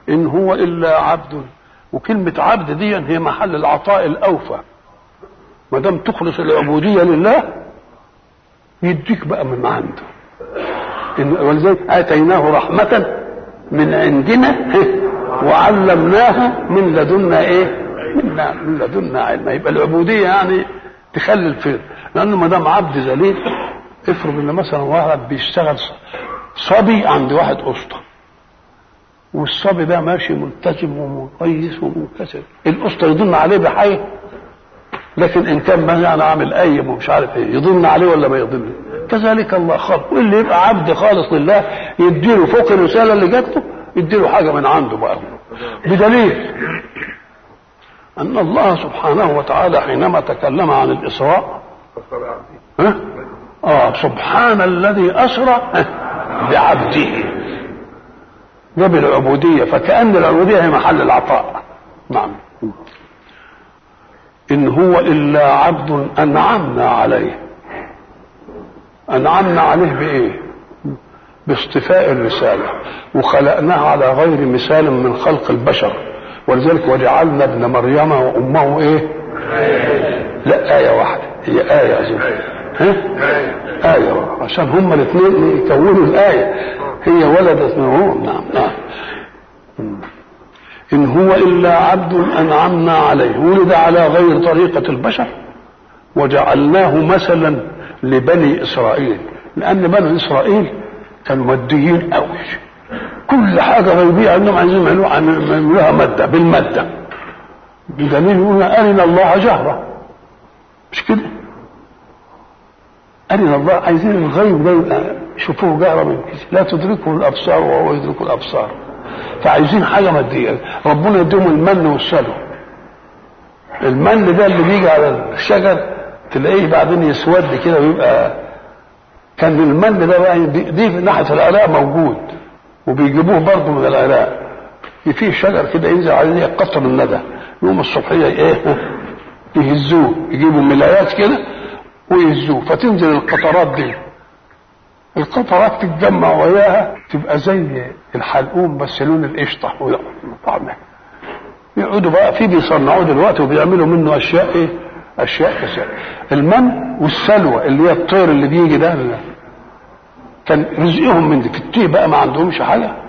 ان هو الا عبد وكلمه عبد دي هي محل العطاء الاوفى ما دام تخلص العبوديه لله يديك بقى من عنده إن ولذلك اتيناه رحمه من عندنا وعلمناه من لدنا ايه من, من لدنا علما يبقى العبوديه يعني تخلي الفيل لانه ما دام عبد ذليل افرض ان مثلا واحد بيشتغل صبي عند واحد اسطى والصبي ده ماشي ملتزم ومقيس ومنكسر الاسطى يظن عليه بحي لكن ان كان مثلا عامل ايم ومش عارف ايه يظن عليه ولا ما يظن كذلك الله خلق واللي يبقى عبد خالص لله يديله فوق الرساله اللي جاته يديله حاجه من عنده بقى بدليل ان الله سبحانه وتعالى حينما تكلم عن الاسراء ها؟ اه سبحان الذي اسرى بعبده جاب العبودية فكأن العبودية هي محل العطاء نعم إن هو إلا عبد أنعمنا عليه أنعمنا عليه بإيه باصطفاء الرسالة وخلقناه على غير مثال من خلق البشر ولذلك وجعلنا ابن مريم وأمه إيه لا آية واحدة هي آية أظن ها؟ آية عشان هما الاثنين يكونوا الآية هي ولدت منهم نعم نعم إن هو إلا عبد أنعمنا عليه ولد على غير طريقة البشر وجعلناه مثلا لبني إسرائيل لأن بني إسرائيل كانوا ماديين قوي كل حاجة غيبية عندهم عايزين يعملوها مادة بالمادة بدليل يقولون أرنا الله جهرة مش كده أرنا الله عايزين الغيب ده يبقى شوفوه جهرة من كده لا تدركه الأبصار وهو يدرك الأبصار فعايزين حاجة مادية ربنا يديهم المن والسلوى المن ده اللي بيجي على الشجر تلاقيه بعدين يسود كده ويبقى كان المن ده بقى دي, دي في ناحية العراق موجود وبيجيبوه برضه من العراق في شجر كده ينزل عليه قطر الندى يوم الصبحية ايه يهزوه يجيبوا ملايات كده ويهزوه فتنزل القطرات دي القطرات تتجمع وياها تبقى زي الحلقوم بس لون القشطه طعمها يقعدوا بقى في بيصنعوه دلوقتي وبيعملوا منه اشياء ايه؟ اشياء كثيره المن والسلوى اللي هي الطير اللي بيجي ده كان رزقهم من دي في التيه بقى ما عندهمش حاجه